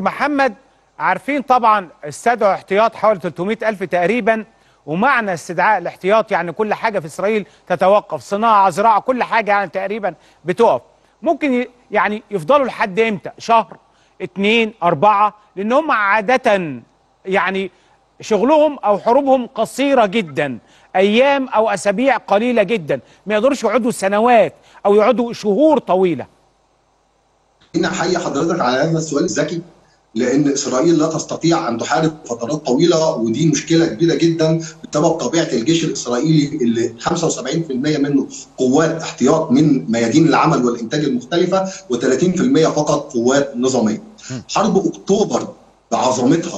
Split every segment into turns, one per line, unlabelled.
محمد عارفين طبعا استدعوا احتياط حوالي 300 ألف تقريبا ومعنى استدعاء الاحتياط يعني كل حاجة في إسرائيل تتوقف صناعة زراعة كل حاجة يعني تقريبا بتقف ممكن ي- يعني يفضلوا لحد امتى شهر اتنين أربعة لأن هم عادة يعني شغلهم أو حروبهم قصيرة جدا أيام أو أسابيع قليلة جدا ما يقدروش يقعدوا سنوات أو يقعدوا شهور طويلة
هنا احيي حضرتك على هذا السؤال الذكي لان اسرائيل لا تستطيع ان تحارب فترات طويله ودي مشكله كبيره جدا بسبب طبيعه الجيش الاسرائيلي اللي 75% منه قوات احتياط من ميادين العمل والانتاج المختلفه و30% فقط قوات نظاميه. حرب اكتوبر بعظمتها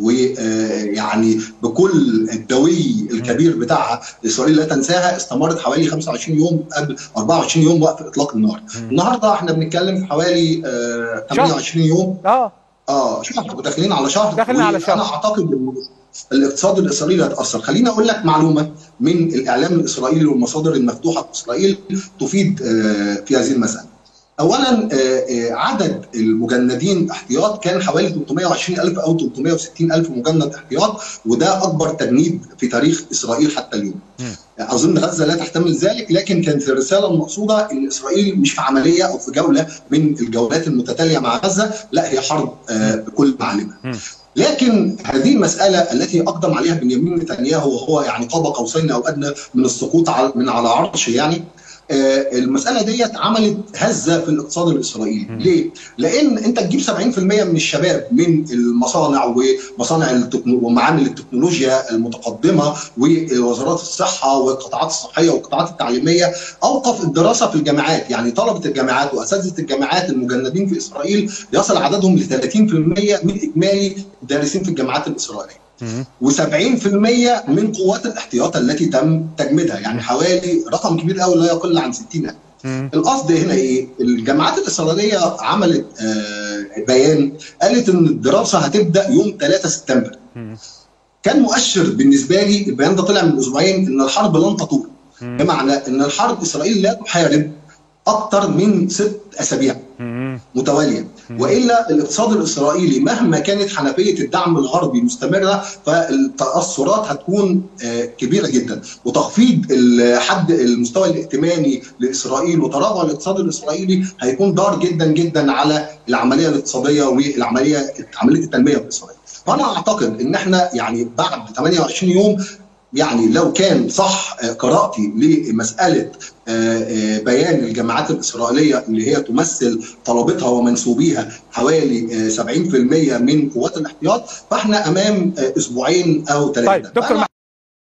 ويعني بكل الدوي الكبير بتاعها اسرائيل لا تنساها استمرت حوالي 25 يوم قبل 24 يوم وقف اطلاق النار. النهارده احنا بنتكلم في حوالي آه، 28 يوم
اه
اه شهر وداخلين على شهر
داخلين على شهر.
انا اعتقد ان الاقتصاد الاسرائيلي هيتاثر خليني اقول لك معلومه من الاعلام الاسرائيلي والمصادر المفتوحه في اسرائيل تفيد آه، في هذه المساله اولا آه، آه، عدد المجندين احتياط كان حوالي 320 الف او 360 الف مجند احتياط وده اكبر تجنيد في تاريخ اسرائيل حتى اليوم اظن غزه لا تحتمل ذلك لكن كانت الرساله المقصوده ان اسرائيل مش في عمليه او في جوله من الجولات المتتاليه مع غزه لا هي حرب آه، بكل معالمها لكن هذه المسألة التي أقدم عليها بنيامين نتنياهو وهو يعني قاب قوسين أو أدنى من السقوط على- من على عرشه يعني آه، المسألة ديت عملت هزة في الاقتصاد الإسرائيلي ليه؟ لأن أنت تجيب 70% من الشباب من المصانع ومصانع التكنو... ومعامل التكنولوجيا المتقدمة ووزارات الصحة والقطاعات الصحية والقطاعات التعليمية أوقف الدراسة في الجامعات يعني طلبة الجامعات وأساتذة الجامعات المجندين في إسرائيل يصل عددهم ل 30% من إجمالي الدارسين في الجامعات الإسرائيلية و70% من قوات الاحتياط التي تم تجميدها يعني حوالي رقم كبير قوي لا يقل عن 60 القصد هنا ايه؟ الجامعات الاسرائيليه عملت آه بيان قالت ان الدراسه هتبدا يوم 3 سبتمبر. كان مؤشر بالنسبه لي البيان ده طلع من اسبوعين ان الحرب لن تطول. بمعنى ان الحرب اسرائيل لا تحارب اكثر من ست اسابيع متواليه والا الاقتصاد الاسرائيلي مهما كانت حنفيه الدعم الغربي مستمره فالتاثرات هتكون آه، كبيره جدا وتخفيض ال- حد المستوى الائتماني لاسرائيل وتراجع الاقتصاد الاسرائيلي هيكون ضار جدا جدا على العمليه الاقتصاديه والعمليه عمليه التنميه في اسرائيل فانا اعتقد ان احنا يعني بعد 28 يوم يعني لو كان صح آه، قراءتي لمساله آه، آه، بيان الجامعات الاسرائيليه اللي هي تمثل طلبتها ومنسوبيها حوالي آه، 70% من قوات الاحتياط فاحنا امام آه، اسبوعين او ثلاثه
طيب دكتور